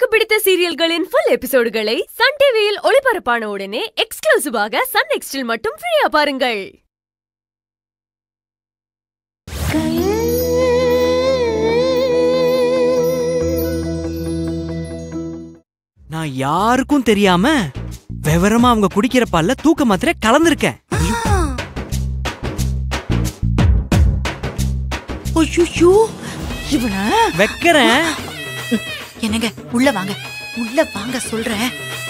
பிடித்த சீரியல்களின் full எபிசோடுகளை Sun டிவியில் ஒளிபரப்பான உடனே எக்ஸ்க்ளூசிவாக சன் நெக்ஸ்டில் மட்டும் ஃப்ரீயா பாருங்கள் நான் யாருக்கும் தெரியாம விவரமா அவங்க குடிக்கிற பால்ல தூக்க மாத்திரை கலந்துருக்கேன் ஐயோ இவன வைக்கிறேன் என்னங்க உள்ள வாங்க உள்ள வாங்க சொல்றேன்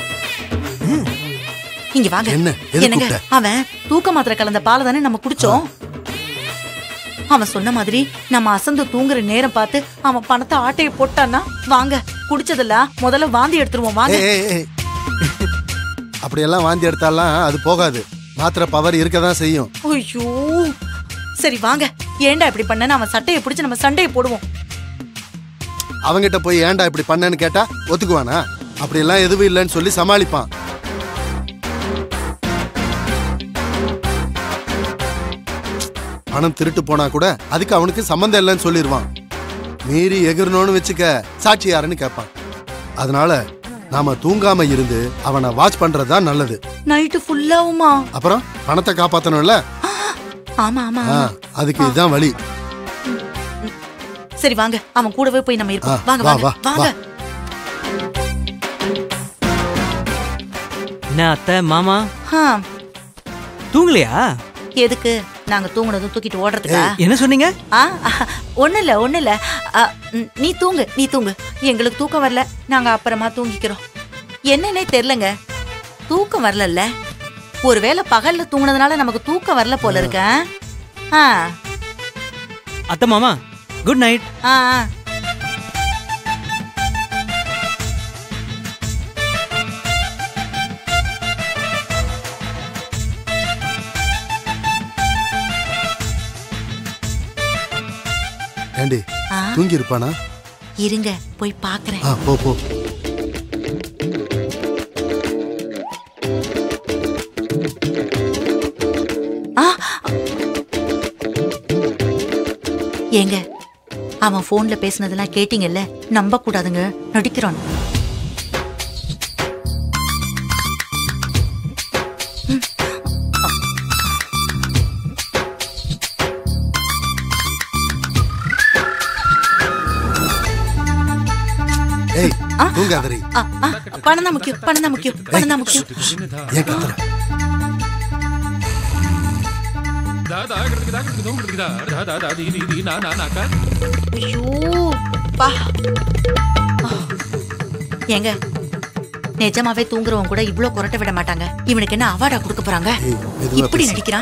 இங்க வாங்க என்ன? எதுக்கு என்னங்க கூப்பிட்ட? அவன் தூக்க மாத்திரை கலந்த பாலை தானே நம்ம குடிச்சோம் அவன் சொன்ன மாதிரி நம்ம அசந்து தூங்குற நேரம் பார்த்து அவன் பணத்தை ஆட்டைய போட்டான்னா வாங்க குடிச்சதெல்லாம் முதல்ல வாந்தி எடுத்துருவோம் வாங்க ஏய், ஏய், ஏய். அப்படியெல்லாம் வாந்தி எடுத்தாலாம் அது போகாது மாத்திரை பவர் இருக்க தான் செய்யும் ஐயோ சரி வாங்க ஏன்டா இப்படி பண்ணன்னு அவன் சட்டையை பிடிச்சு நம்ம சண்டையை போடுவோம் அவங்கிட்ட போய் ஏன்டா இப்படி பண்ணேன்னு கேட்டா ஒத்துக்குவானா அப்படியெல்லாம் எதுவும் இல்லைன்னு சொல்லி சமாளிப்பான் பணம் திருட்டு போனா கூட அதுக்கு அவனுக்கு சம்மந்தம் இல்லைன்னு சொல்லிடுவான் மீறி எகிரணும்னு வச்சுக்க சாட்சி யாருன்னு கேட்பான் அதனால நாம தூங்காம இருந்து அவனை வாட்ச் பண்றது தான் நல்லது நைட்டு ஃபுல்லாவுமா அப்புறம் பணத்தை காப்பாத்தணும்ல ஆமா ஆமா ஆ, ஆமா. அதுக்கு இதுதான் வழி சரி வாங்க அவன் கூடவே போய் நம்ம ஆ, இருப்போம் வாங்க வா, வாங்க வா, வாங்க வா. என்ன அத்தை மாமா ஆ, தூங்கலையா எதுக்கு நாங்க தூங்குனதும் தூக்கிட்டு ஓடுறதுக்கா என்ன சொன்னீங்க ஆ ஒண்ணு இல்ல ஒண்ணு இல்ல ஆ, ம், நீ தூங்கு நீ தூங்கு எங்களுக்கு தூக்கம் வரல நாங்க அப்புறமா தூங்கிக்கிறோம் என்னன்னே தெரியலங்க தூக்கம் வரலல்ல ஒருவேளை பகல்ல தூங்குனதுனால நமக்கு தூக்கம் வரல போல இருக்க ஆ அத்தை மாமா குட் நைட் ஆ ஆ. ஏண்டி ஆ, தூங்கி இருப்பானா இருங்க போய் பாக்குறேன் ஆ போ போ ஆ ஏங்க அவன் போன்ல பேசுனதெல்லாம் கேட்டீங்கல்ல நம்ப கூடாதுங்க நடிக்கிறான் ஏய் தூங்காதரி ஆ, ஆ, பணம் தான் முக்கியம் பணம் தான் முக்கியம் பணம் தான் முக்கியம் ஏன் கத்துற ஐயோ பா ஆ. ஏங்க நிஜமாவே தூங்குறவங்க கூட இவ்ளோ குரட்ட விட மாட்டாங்க இவனுக்கு என்ன அவார்டா கொடுக்க போறாங்க ஏய் மெதுவா இப்படி பேசு. நடிக்கிறான்